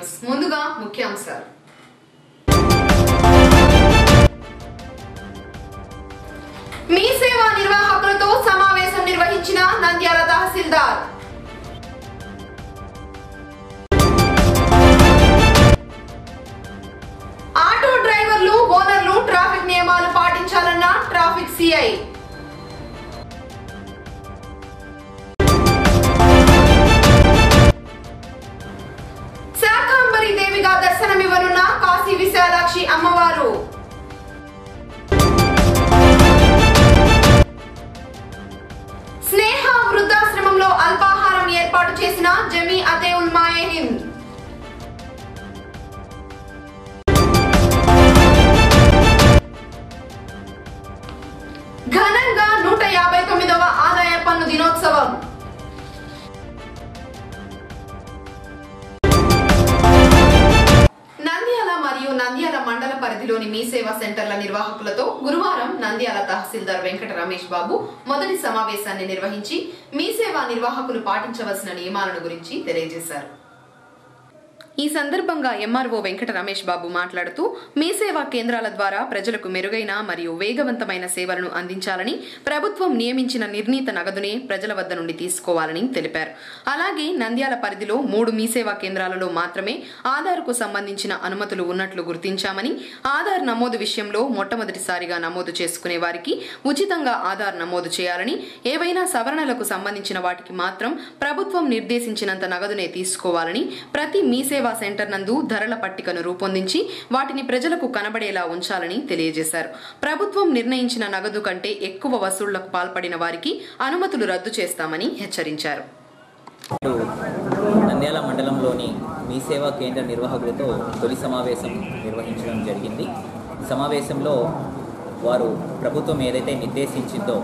News ముందుగా ముఖ్యాంశాలు మీ సేవా నిర్వాహకులతో సమావేశం నిర్వహించిన నంద్యాల తహసీల్దార్ ఆటో డ్రైవర్లు ఓనర్లు ట్రాఫిక్ నియమాలు పాటించాలన్న ట్రాఫిక్ సిఐ శాకాంబరి దేవిగా దర్శనమివ్వనున్న కాశీ విశాలాక్షి అమ్మవారు స్నేహ వృద్ధాశ్రమంలో అల్పాహారం ఏర్పాటు చేసిన జమీ అతే ఉల్మాయే హింద్ ఘనంగా నూట యాభై తొమ్మిదవ ఆదాయ పన్ను దినోత్సవం నంద్యాల మరియు నంద్యాల మండల పరిధిలోని మీ సేవా సెంటర్ల నిర్వాహకులతో గురువారం నంద్యాల తహసీల్దార్ వెంకట రమేష్ బాబు మొదటి సమావేశాన్ని నిర్వహించి మీ సేవా నిర్వాహకులు పాటించవలసిన నియమాలను గురించి తెలియజేశారు ఈ సందర్భంగా ఎంఆర్ఓ వెంకట రమేష్ బాబు మాట్లాడుతూ మీ సేవా కేంద్రాల ద్వారా ప్రజలకు మెరుగైన మరియు వేగవంతమైన సేవలను అందించాలని ప్రభుత్వం నియమించిన నిర్ణీత నగదునే ప్రజల వద్ద నుండి తీసుకోవాలని తెలిపారు అలాగే నంద్యాల పరిధిలో మూడు మీ సేవా కేంద్రాలలో మాత్రమే ఆధార్కు సంబంధించిన అనుమతులు ఉన్నట్లు గుర్తించామని ఆధార్ నమోదు విషయంలో మొట్టమొదటిసారిగా నమోదు చేసుకునే వారికి ఉచితంగా ఆధార్ నమోదు చేయాలని ఏవైనా సవరణలకు సంబంధించిన వాటికి మాత్రం ప్రభుత్వం నిర్దేశించినంత నగదునే తీసుకోవాలని ప్రతి మీ సేవా సెంటర్ నందు ధరల పట్టికను రూపొందించి వాటిని ప్రజలకు కనబడేలా ఉంచాలని తెలియజేశారు ప్రభుత్వం నిర్ణయించిన నగదు కంటే ఎక్కువ వసూళ్లకు పాల్పడిన వారికి అనుమతులు రద్దు చేస్తామని హెచ్చరించారు నేడు నంద్యాల మండలంలోని మీ సేవా కేంద్ర నిర్వాహకులతో తొలి సమావేశం నిర్వహించడం జరిగింది సమావేశంలో వారు ప్రభుత్వం ఏదైతే నిర్దేశించిందో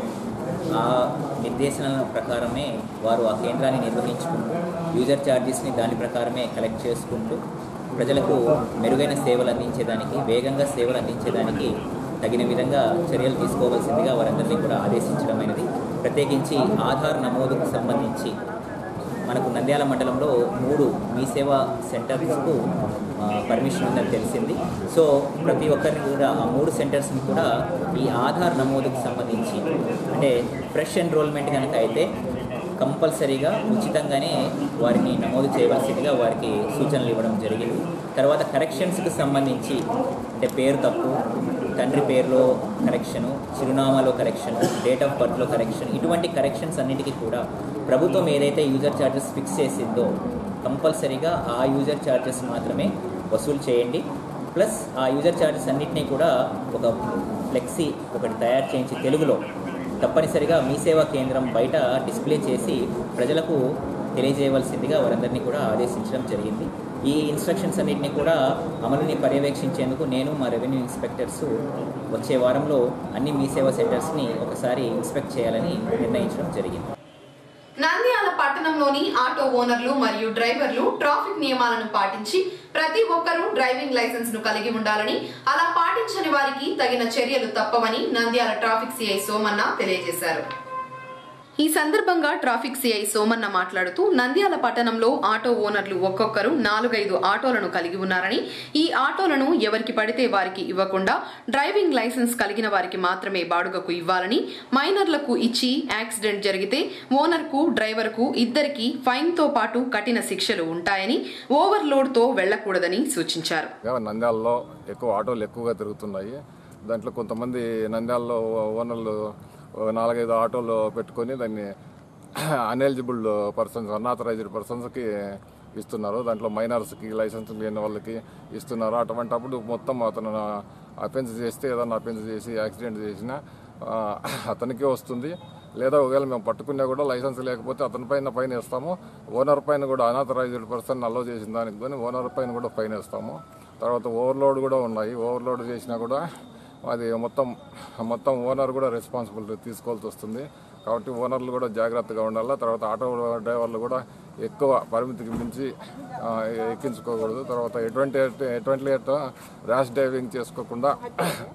ఆ నిర్దేశనాల ప్రకారమే వారు ఆ కేంద్రాన్ని నిర్వహించుకుంటూ యూజర్ ఛార్జెస్ని దాని ప్రకారమే కలెక్ట్ చేసుకుంటూ ప్రజలకు మెరుగైన సేవలు అందించేదానికి వేగంగా సేవలు అందించేదానికి తగిన విధంగా చర్యలు తీసుకోవాల్సిందిగా వారందరినీ కూడా ఆదేశించడమైనది ప్రత్యేకించి ఆధార్ నమోదుకు సంబంధించి మనకు నంద్యాల మండలంలో మూడు మీ సేవా సెంటర్స్కు ఆ, పర్మిషన్ ఉందని తెలిసింది సో ప్రతి ఒక్కరిని కూడా ఆ మూడు సెంటర్స్ని కూడా ఈ ఆధార్ నమోదుకు సంబంధించి అంటే ఫ్రెష్ ఎన్రోల్మెంట్ కనుక అయితే కంపల్సరీగా ఉచితంగానే వారిని నమోదు చేయవలసిందిగా వారికి సూచనలు ఇవ్వడం జరిగింది తర్వాత కరెక్షన్స్కి సంబంధించి అంటే పేరు తప్పు తండ్రి పేరులో కరెక్షను చిరునామాలో కరెక్షను డేట్ ఆఫ్ బర్త్లో కరెక్షన్ ఇటువంటి కరెక్షన్స్ అన్నిటికీ కూడా ప్రభుత్వం ఏదైతే యూజర్ ఛార్జెస్ ఫిక్స్ చేసిందో కంపల్సరీగా ఆ యూజర్ ఛార్జెస్ మాత్రమే వసూలు చేయండి ప్లస్ ఆ యూజర్ ఛార్జెస్ అన్నిటినీ కూడా ఒక ఫ్లెక్సీ ఒకటి తయారు చేయించి తెలుగులో తప్పనిసరిగా మీ సేవా కేంద్రం బయట డిస్ప్లే చేసి ప్రజలకు తెలియజేయవలసిందిగా వారందరినీ కూడా ఆదేశించడం జరిగింది ఈ ఇన్స్ట్రక్షన్స్ అన్నింటినీ కూడా అమలుని పర్యవేక్షించేందుకు నేను మా రెవెన్యూ ఇన్స్పెక్టర్స్ వచ్చే వారంలో అన్ని మీ సేవా సెంటర్స్ని ఒకసారి ఇన్స్పెక్ట్ చేయాలని నిర్ణయించడం జరిగింది నంద్యాల పట్టణంలోని ఆటో ఓనర్లు మరియు డ్రైవర్లు ట్రాఫిక్ నియమాలను పాటించి ప్రతి ఒక్కరూ డ్రైవింగ్ లైసెన్స్ ను కలిగి ఉండాలని అలా పాటించని వారికి తగిన చర్యలు తప్పవని నంద్యాల ట్రాఫిక్ సిఐ సోమన్న తెలియజేశారు ఈ సందర్భంగా ట్రాఫిక్ సిఐ సోమన్న మాట్లాడుతూ నంద్యాల పట్టణంలో ఆటో ఓనర్లు ఒక్కొక్కరు నాలుగైదు ఆటోలను కలిగి ఉన్నారని ఈ ఆటోలను ఎవరికి పడితే వారికి ఇవ్వకుండా డ్రైవింగ్ లైసెన్స్ కలిగిన వారికి మాత్రమే బాడుగకు ఇవ్వాలని మైనర్లకు ఇచ్చి యాక్సిడెంట్ జరిగితే ఓనర్కు డ్రైవర్కు ఇద్దరికి ఫైన్ తో పాటు కఠిన శిక్షలు ఉంటాయని ఓవర్లోడ్ తో వెళ్లకూడదని సూచించారు ఇంకా నంద్యాలలో ఎక్కువ ఆటోలు ఎక్కువగా తిరుగుతున్నాయి దాంట్లో కొంతమంది నంద్యాలలో ఓనర్లు ఓ నాలుగైదు ఆటోలు పెట్టుకొని దాన్ని అన్ఎలిజిబుల్ పర్సన్స్ అన్ఆథరైజ్డ్ పర్సన్స్కి ఇస్తున్నారు దాంట్లో మైనర్స్కి లైసెన్స్ లేని వాళ్ళకి ఇస్తున్నారు అటువంటప్పుడు మొత్తం అతను అఫెన్స్ చేస్తే ఏదన్నా అఫెన్స్ చేసి యాక్సిడెంట్ చేసినా ఆ, అతనికే వస్తుంది లేదా ఒకవేళ మేము పట్టుకున్నా కూడా లైసెన్స్ లేకపోతే అతని పైన ఫైన్ వేస్తాము ఓనర్ పైన కూడా అనాథరైజ్డ్ పర్సన్ అలో చేసిన దానికి కానీ ఓనర్ పైన కూడా ఫైన్ వేస్తాము తర్వాత ఓవర్లోడ్ కూడా ఉన్నాయి ఓవర్లోడ్ చేసినా కూడా అది మొత్తం మొత్తం ఓనర్ కూడా రెస్పాన్సిబిలిటీ తీసుకోవాల్సి వస్తుంది కాబట్టి ఓనర్లు కూడా జాగ్రత్తగా ఉండాలి తర్వాత ఆటో డ్రైవర్లు కూడా ఎక్కువ పరిమితికి మించి ఆ, ఎక్కించుకోకూడదు తర్వాత ఎటువంటి ఎటువంటి ర్యాష్ డ్రైవింగ్ చేసుకోకుండా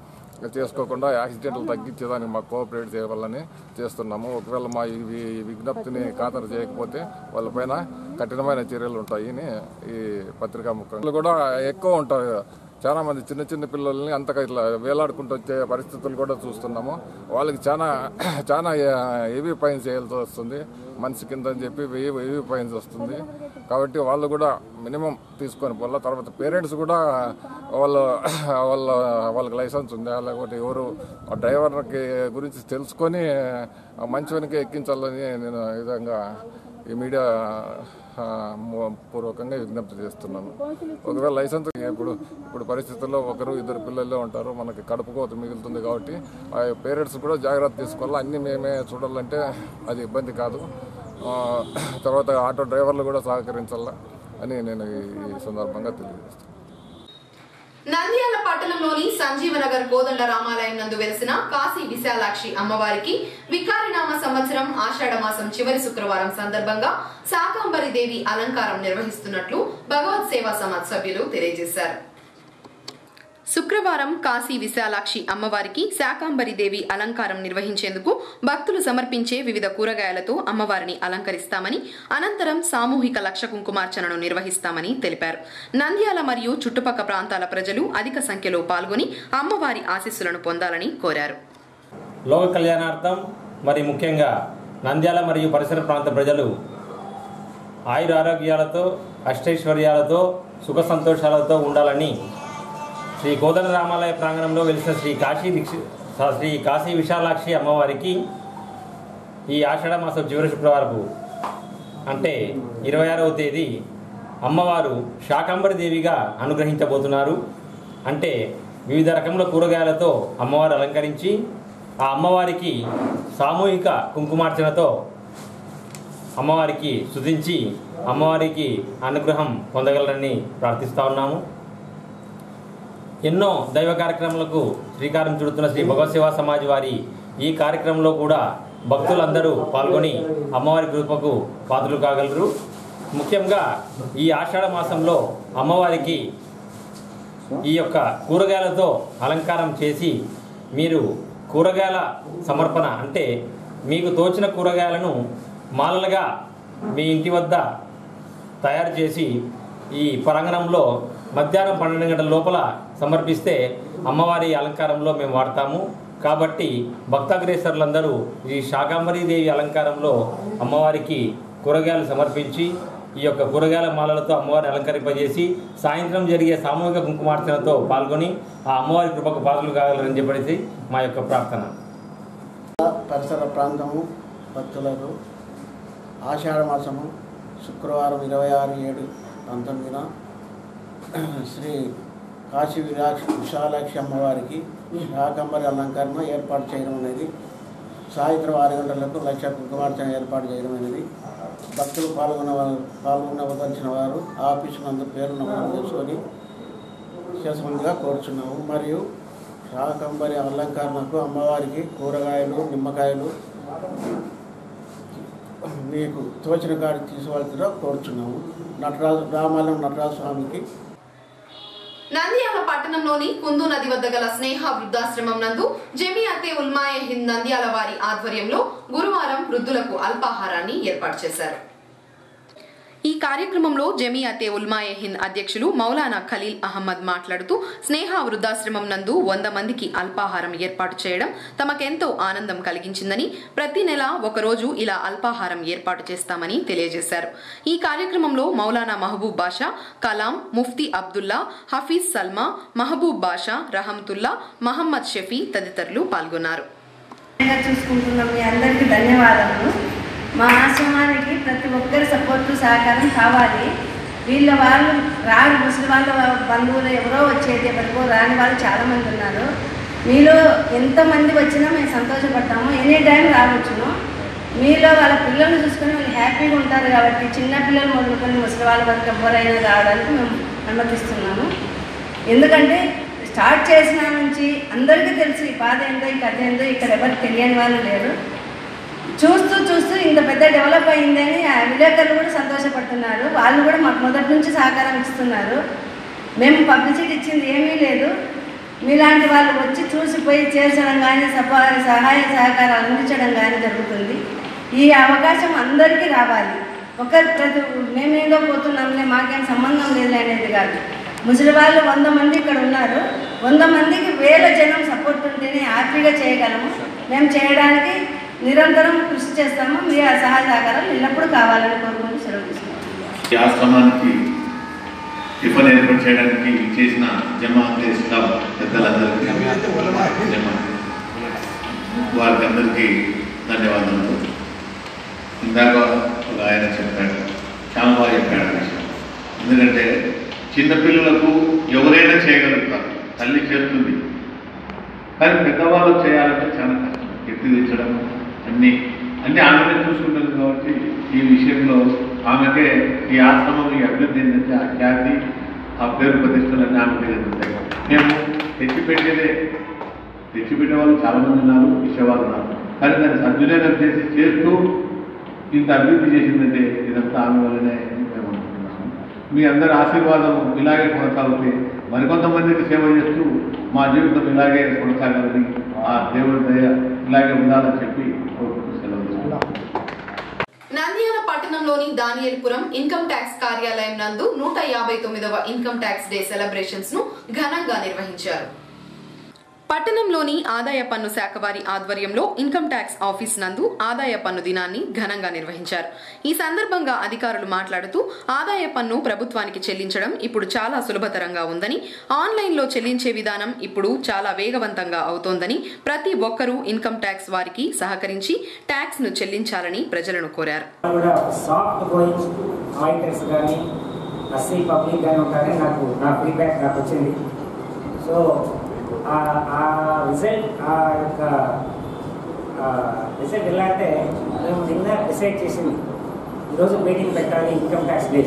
చేసుకోకుండా యాక్సిడెంట్లు తగ్గించేదానికి మాకు కోఆపరేట్ చేయవాలని చేస్తున్నాము ఒకవేళ మా ఈ ఈ విజ్ఞప్తిని ఖాతరు చేయకపోతే వాళ్ళపైన కఠినమైన చర్యలు ఉంటాయని ఈ పత్రికా ముఖంగా కూడా ఎక్కువ ఉంటారు చాలా మంది చిన్న చిన్న పిల్లల్ని అంతగా ఇట్లా వేలాడుకుంటూ వచ్చే పరిస్థితులు కూడా చూస్తున్నాము వాళ్ళకి చాలా చాలా హెవీ ఫైన్స్ చేయాల్సి వస్తుంది మనిషి కింద అని చెప్పి వెయ్యి వెయ్యి ఫైన్స్ వస్తుంది కాబట్టి వాళ్ళు కూడా మినిమం తీసుకొని పోలా తర్వాత పేరెంట్స్ కూడా వాళ్ళ వాళ్ళ వాళ్ళకి లైసెన్స్ ఉందా లేకపోతే ఎవరు ఆ డ్రైవర్కి గురించి తెలుసుకొని ఆ మంచివనికి ఎక్కించాలని నేను ఈ విధంగా ఈ మీడియా ఆ, ము- పూర్వకంగా విజ్ఞప్తి చేస్తున్నాను ఒకవేళ లైసెన్స్ ఇప్పుడు ఇప్పుడు పరిస్థితుల్లో ఒకరు ఇద్దరు పిల్లలే ఉంటారు మనకి కడుపు కోత మిగులుతుంది కాబట్టి ఆ పేరెంట్స్ కూడా జాగ్రత్త తీసుకోవాలి అన్నీ మేమే చూడాలంటే అది ఇబ్బంది కాదు ఆ, తర్వాత ఆటో డ్రైవర్లు కూడా సహకరించాలా అని నేను ఈ ఈ సందర్భంగా తెలియజేస్తాను నంద్యాల పట్టణంలోని సంజీవనగర్ కోదండ రామాలయం నందు వెలిసిన కాశీ విశాలాక్షి అమ్మవారికి వికారినామ సంవత్సరం ఆషాఢ మాసం చివరి శుక్రవారం సందర్భంగా శాకాంబరి దేవి అలంకారం నిర్వహిస్తున్నట్లు భగవత్ సేవా సమాజ్ సభ్యులు తెలియజేశారు శుక్రవారం కాశీ విశాలాక్షి అమ్మవారికి శాకాంబరి దేవి అలంకారం నిర్వహించేందుకు భక్తులు సమర్పించే వివిధ కూరగాయలతో అమ్మవారిని అలంకరిస్తామని అనంతరం సామూహిక లక్ష కుంకుమార్చనను నిర్వహిస్తామని తెలిపారు నంద్యాల మరియు చుట్టుపక్క ప్రాంతాల ప్రజలు అధిక సంఖ్యలో పాల్గొని అమ్మవారి ఆశీస్సులను పొందాలని కోరారు లోక కళ్యాణార్థం మరి ముఖ్యంగా నంద్యాల మరియు పరిసర ప్రాంత ప్రజలు ఆయుర ఆరోగ్యాలతో అష్టైశ్వర్యాలతో సుఖ సంతోషాలతో ఉండాలని శ్రీ కోదండ రామాలయ ప్రాంగణంలో వెలిసిన శ్రీ కాశీ దీక్ష శ్రీ కాశీ విశాలాక్షి అమ్మవారికి ఈ ఆషాఢ మాసం చివరి శుక్రవారపు అంటే ఇరవై ఆరవ తేదీ అమ్మవారు శాకంబరి దేవిగా అనుగ్రహించబోతున్నారు అంటే వివిధ రకముల కూరగాయలతో అమ్మవారు అలంకరించి ఆ అమ్మవారికి సామూహిక కుంకుమార్చనతో అమ్మవారికి స్తుతించి అమ్మవారికి అనుగ్రహం పొందగలరని ప్రార్థిస్తా ఉన్నాము ఎన్నో దైవ కార్యక్రమాలకు శ్రీకారం చుడుతున్న శ్రీ భగవత్ సేవా సమాజ్ వారి ఈ కార్యక్రమంలో కూడా భక్తులందరూ పాల్గొని అమ్మవారి కృపకు పాత్రలు కాగలరు ముఖ్యంగా ఈ ఆషాఢ మాసంలో అమ్మవారికి ఈ యొక్క కూరగాయలతో అలంకారం చేసి మీరు కూరగాయల సమర్పణ అంటే మీకు తోచిన కూరగాయలను మాలలుగా మీ ఇంటి వద్ద తయారు చేసి ఈ ప్రాంగణంలో మధ్యాహ్నం పన్నెండు గంటల లోపల సమర్పిస్తే అమ్మవారి అలంకారంలో మేము వాడతాము కాబట్టి భక్తాగ్రేసరులందరూ ఈ శాకాంబరీ దేవి అలంకారంలో అమ్మవారికి కూరగాయలు సమర్పించి ఈ యొక్క కూరగాయల మాలలతో అమ్మవారిని అలంకరింపజేసి సాయంత్రం జరిగే సామూహిక కుంకుమార్చనతో పాల్గొని ఆ అమ్మవారి కృపకు పాత్రలు కాగలరని చెప్పేసి మా యొక్క ప్రార్థన పరిసర ప్రాంతము భక్తులకు ఆషాఢ మాసము శుక్రవారం ఇరవై ఆరు ఏడు పంతొమ్మిదిన శ్రీ కాశీ విరాక్ష విశాలాక్షి అమ్మవారికి శాకంబరి అలంకరణ ఏర్పాటు చేయడం అనేది సాయంత్రం ఆరు గంటలకు లక్ష కుంకుమార్చన ఏర్పాటు చేయడం అనేది భక్తులు పాల్గొన్న వారు పాల్గొనవలసిన వారు ఆఫీసు నందు పేరు నమోదు చేసుకొని చేసమందిగా కోరుచున్నాము మరియు శాకంబరి అలంకరణకు అమ్మవారికి కూరగాయలు నిమ్మకాయలు మీకు తోచిన కాడి తీసుకోవాల్సిందిగా కోరుచున్నాము నటరాజు రామాలయం నటరాజు స్వామికి నంద్యాల పట్టణంలోని కుందు నది వద్ద గల స్నేహ వృద్ధాశ్రమం నందు జమియాతే ఉల్మాయ హింద్ నంద్యాల వారి ఆధ్వర్యంలో గురువారం వృద్ధులకు అల్పాహారాన్ని ఏర్పాటు చేశారు ఈ కార్యక్రమంలో జమియాతే ఉల్మాయే హింద్ అధ్యక్షులు మౌలానా ఖలీల్ అహ్మద్ మాట్లాడుతూ స్నేహ వృద్ధాశ్రమం నందు వంద మందికి అల్పాహారం ఏర్పాటు చేయడం తమకెంతో ఆనందం కలిగించిందని ప్రతి నెల ఒకరోజు ఇలా అల్పాహారం ఏర్పాటు చేస్తామని తెలియజేశారు ఈ కార్యక్రమంలో మౌలానా మహబూబ్ బాషా కలాం ముఫ్తీ అబ్దుల్లా హఫీజ్ సల్మా మహబూబ్ బాషా రహమతుల్లా మహమ్మద్ షఫీ తదితరులు పాల్గొన్నారు విధంగా చూసుకుంటున్నాం మీ అందరికీ ధన్యవాదాలు మా ఆశ్రమానికి ప్రతి ఒక్కరి సపోర్టు సహకారం కావాలి వీళ్ళ వాళ్ళు రారు ముసలి వాళ్ళ బంధువులు ఎవరో వచ్చేది ఎవరికో రాని వాళ్ళు చాలామంది ఉన్నారు మీలో ఎంతమంది వచ్చినా మేము సంతోషపడతాము ఎనీ టైం రావచ్చును మీలో వాళ్ళ పిల్లల్ని చూసుకొని వాళ్ళు హ్యాపీగా ఉంటారు కాబట్టి చిన్న పిల్లలు మొదలుకొని ముసలి వాళ్ళ వరకు ఎవరైనా రావడానికి మేము అనుమతిస్తున్నాము ఎందుకంటే స్టార్ట్ చేసిన నుంచి అందరికీ తెలుసు ఈ బాధ ఏందో ఈ కథ ఏందో ఇక్కడ ఎవరు తెలియని వాళ్ళు లేరు చూస్తూ చూస్తూ ఇంత పెద్ద డెవలప్ అయిందని ఆ విలేకరులు కూడా సంతోషపడుతున్నారు వాళ్ళు కూడా మాకు మొదటి నుంచి సహకారం ఇస్తున్నారు మేము పబ్లిసిటీ ఇచ్చింది ఏమీ లేదు మీలాంటి వాళ్ళు వచ్చి చూసిపోయి చేర్చడం కానీ సపా సహాయ సహకారాలు అందించడం కానీ జరుగుతుంది ఈ అవకాశం అందరికీ రావాలి ఒకరి ప్రతి మేమేదో పోతున్నాంలే మాకేం సంబంధం లేదు అనేది కాదు ముసలి వాళ్ళు వంద మంది ఇక్కడ ఉన్నారు వంద మందికి వేల జనం సపోర్ట్ ఉంటేనే హ్యాపీగా చేయగలము మేము చేయడానికి నిరంతరం కృషి చేస్తాము మీ సహాయ సహకారాలు ఎల్లప్పుడూ కావాలని కోరుకుంటూ సెలవు తీసుకుంటాం ఈ ఆశ్రమానికి టిఫిన్ ఏర్పాటు చేయడానికి చేసిన జమాత్ ఇస్లాం పెద్దలందరికీ జమాత్ వారికి అందరికీ ధన్యవాదాలు ఇందాక ఒక ఆయన చెప్పాడు చాలా బాగా చెప్పాడు ఆ విషయం ఎందుకంటే చిన్నపిల్లలకు ఎవరైనా చేయగలుగుతారు తల్లి చేస్తుంది కానీ పెద్దవాళ్ళు చేయాలంటే చాలా కష్టం ఎత్తి తెచ్చడం అన్నీ అన్నీ ఆమెనే చూసుకుంటుంది కాబట్టి ఈ విషయంలో ఆమెకే ఈ ఆశ్రమం ఈ అభివృద్ధి ఏంటంటే ఆ ఖ్యాతి ఆ పేరు ప్రతిష్టలన్నీ ఆమెకే జరుగుతాయి మేము తెచ్చిపెట్టేదే తెచ్చిపెట్టే వాళ్ళు చాలామంది ఉన్నారు ఇచ్చేవాళ్ళు ఉన్నారు కానీ దాన్ని సద్వినియోగం చేసి చేస్తూ ఇంత అభివృద్ధి చేసిందంటే ఇదంతా ఆమె వల్లనే మేము అనుకుంటున్నాము మీ అందరి ఆశీర్వాదం ఇలాగే కొనసాగితే మరికొంతమందికి సేవ చేస్తూ మా జీవితం ఇలాగే కొనసాగాలని ఆ దేవుడి దయ ఇలాగే ఉండాలని చెప్పి కోరుకుంటూ సెలవు తీసుకుంటాం. నంద్యాల పట్టణంలోని దానియల్పురం ఇన్కమ్ ట్యాక్స్ కార్యాలయం నందు నూట యాభై తొమ్మిదవ ఇన్కమ్ ట్యాక్స్ డే సెలబ్రేషన్స్ ను ఘనంగా నిర్వహించారు పట్టణంలోని ఆదాయ పన్ను శాఖ వారి ఆధ్వర్యంలో ఇన్కమ్ ట్యాక్స్ ఆఫీస్ నందు ఆదాయ పన్ను దినాన్ని ఘనంగా నిర్వహించారు ఈ సందర్భంగా అధికారులు మాట్లాడుతూ ఆదాయ పన్ను ప్రభుత్వానికి చెల్లించడం ఇప్పుడు చాలా సులభతరంగా ఉందని ఆన్లైన్ లో చెల్లించే విధానం ఇప్పుడు చాలా వేగవంతంగా అవుతోందని ప్రతి ఒక్కరూ ఇన్కమ్ ట్యాక్స్ వారికి సహకరించి ట్యాక్స్ ను చెల్లించాలని ప్రజలను కోరారు కూడా సాఫ్ట్ గోయింగ్ ఆడిటర్స్ కానీ అస్సీ పబ్లిక్ కానీ ఉంటారని నాకు నా ఫీడ్బ్యాక్ నాకు వచ్చింది సో ఆ- ఆ రిజల్ట్ ఆ యొక్క రిజల్ట్ ఎలా అంటే మేము నిన్న డిసైడ్ చేసింది ఈరోజు మీటింగ్ పెట్టాలి ఇన్కమ్ ట్యాక్స్ డే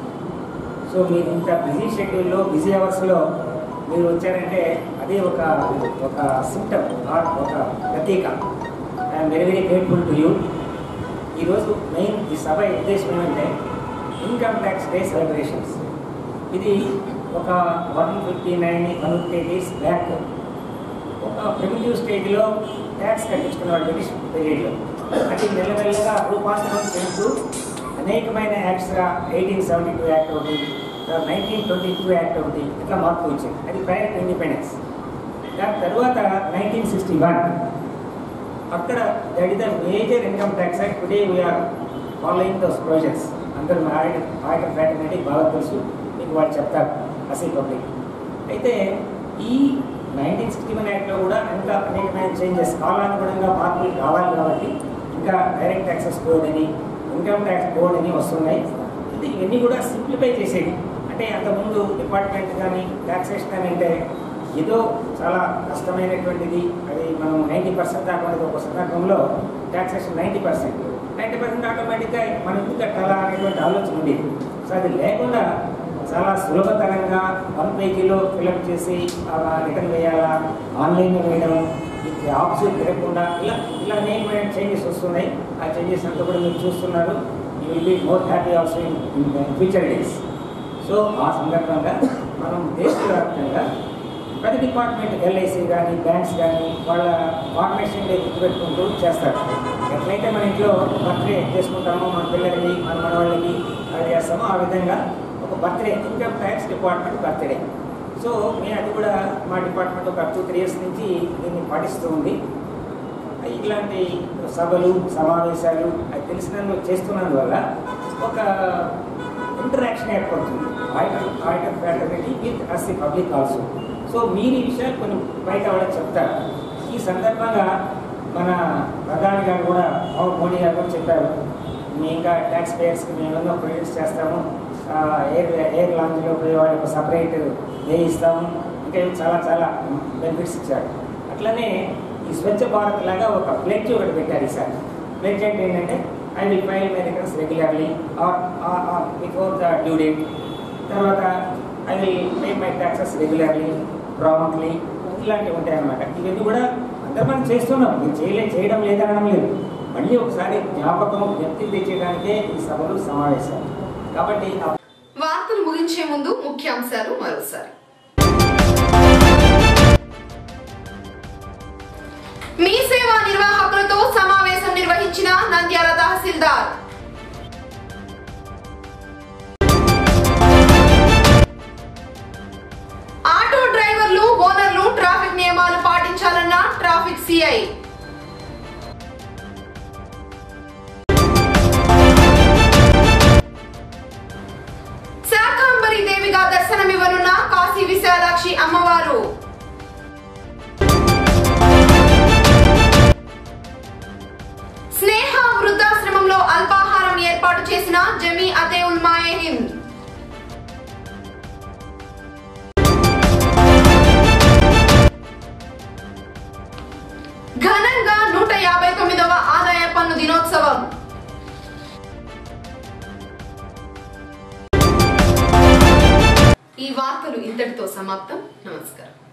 సో మీరు ఇంత బిజీ షెడ్యూల్లో బిజీ అవర్స్లో మీరు వచ్చారంటే అది ఒక ఒక సిమ్టమ్ ఆర్ ఒక ప్రతీక I'm very very grateful to you ఈరోజు మెయిన్ ఈ సభ ఉద్దేశం ఏమంటే ఇన్కమ్ ట్యాక్స్ డే సెలబ్రేషన్స్ ఇది ఒక one fifty nine one fifty days back ఒక ప్రిమిటివ్ స్టేజ్లో ట్యాక్స్ కట్టించుకునేవాడు బ్రిటిష్ పీరియడ్లో అది మెల్లమెల్లగా రూపాంతరం చెందుతూ అనేకమైన యాక్ట్స్గా ఎయిటీన్ సెవెంటీ టూ యాక్ట్ ఒకటి నైన్టీన్ ట్వంటీ టూ యాక్ట్ ఒకటి ఇట్లా మార్పు వచ్చింది అది ప్రైర్ టు ఇండిపెండెన్స్ దాని తర్వాత నైన్టీన్ సిక్స్టీ వన్ అక్కడ that is the major income tax act today we're following those provisions అందరూ ఆడిటర్ ఆడిటర్ ఫ్యాటర్నిటీ బాగా తెలుసు మీకు వాళ్ళు చెప్తారు అసీ పబ్లిక్ అయితే ఈ నైన్టీన్ సిక్స్టీ వన్ యాక్ట్లో కూడా ఇంకా అనేకమైన చేంజెస్ కాలానుగుణంగా మార్పులు కావాలి కాబట్టి ఇంకా డైరెక్ట్ ట్యాక్సెస్ కోడ్ అని ఇన్కమ్ ట్యాక్స్ కోడ్ అని వస్తున్నాయి ఇది ఇవన్నీ కూడా సింప్లిఫై చేసేది అంటే అంతకుముందు డిపార్ట్మెంట్ కానీ ట్యాక్సేషన్ అని అంటే ఏదో చాలా కష్టమైనటువంటిది అది మనం నైంటీ పర్సెంట్ దాకా ఉన్నది ఒక సందర్భంలో taxation ninety percent ninety percent ఆటోమేటిక్గా మనం ఎందుకు కట్టాలా అనేటువంటి ఆలోచన ఉండేది సో అది లేకుండా చాలా సులభతరంగా వన్ పేజీలో ఫిలప్ చేసి అలా రిటర్న్ వేయాలా ఆన్లైన్లో వేయడం ఈ ఆప్స్ తిరగకుండా ఇలా ఇలా అనేకమైన చేంజెస్ వస్తున్నాయి ఆ చేంజెస్ అంతా కూడా మీరు చూస్తున్నారు you will be more happy also in future days so ఆ సందర్భంగా మనం దేశవ్యాప్తంగా ప్రతి డిపార్ట్మెంట్ ఎల్ఐసి కానీ బ్యాంక్స్ కానీ వాళ్ళ ఫార్మేషన్ డే గుర్తుపెట్టుకుంటూ చేస్తారు ఎట్లయితే మన ఇంట్లో బర్త్డే చేసుకుంటామో మన పిల్లలకి మన మనవాళ్ళకి అది చేస్తామో ఆ విధంగా ఒక birthday income tax department birthday so మేము అది కూడా మా డిపార్ట్మెంట్ ఒక టూ త్రీ ఇయర్స్ నుంచి దీన్ని పాటిస్తూ ఉంది ఇట్లాంటి సభలు సమావేశాలు అది తెలిసిన చేస్తున్నందువల్ల ఒక ఇంటరాక్షన్ ఏర్పడుతుంది auditor auditor fraternity with us the public also so మీరు ఈ విషయాలు కొన్ని బయట వాళ్ళకి చెప్తారు ఈ సందర్భంగా మన ప్రధాని గారు కూడా పవన్ మోడీ గారు కూడా చెప్పారు మేము ఇంకా ట్యాక్స్ పేయర్స్కి మేము ఎన్నో ప్రొవైడ్స్ చేస్తాము ఆ, ఎయిర్ ఎయిర్ లాంచ్లో పోయే వాళ్ళకి సపరేట్ వే ఇస్తాము ఇంకా ఏం చాలా చాలా బెనిఫిట్స్ ఇచ్చారు అట్లనే ఈ స్వచ్ఛ భారత్ లాగా ఒక ప్లెడ్జ్ ఒకటి పెట్టారు ఈసారి ప్లెడ్జ్ అంటే ఏంటంటే I will file my returns regularly or before the due date తర్వాత I will pay my taxes regularly promptly ఇలాంటివి ఉంటాయి అన్నమాట ఇవన్నీ కూడా అందరూ మనం చేస్తున్నాం మీరు చేయలే చేయడం లేదనడం లేదు మళ్ళీ ఒకసారి జ్ఞాపకం వ్యక్తి తెచ్చేయడానికే ఈ సభలు సమావేశాలు కాబట్టి ఆ వార్తలు ముగించే ముందు ముఖ్యాంశాలు మరోసారి మీ సేవా నిర్వాహకులతో సమావేశం నిర్వహించిన నంద్యాల తహసీల్దార్ ఆటో డ్రైవర్లు ఓనర్లు ట్రాఫిక్ నియమాలు పాటించాలన్న ట్రాఫిక్ సిఐ శాకాంబరి దేవిగా దర్శనమివ్వనున్న కాశీ విశాలాక్షి అమ్మవారు స్నేహ వృద్ధాశ్రమంలో అల్పాహారం ఏర్పాటు చేసిన జమీ అతే ఉల్మాయే హింద్ ఘనంగా నూట యాభై తొమ్మిదవ ఆదాయ పన్ను దినోత్సవం ఈ వార్తలు ఇంతటితో సమాప్తం నమస్కారం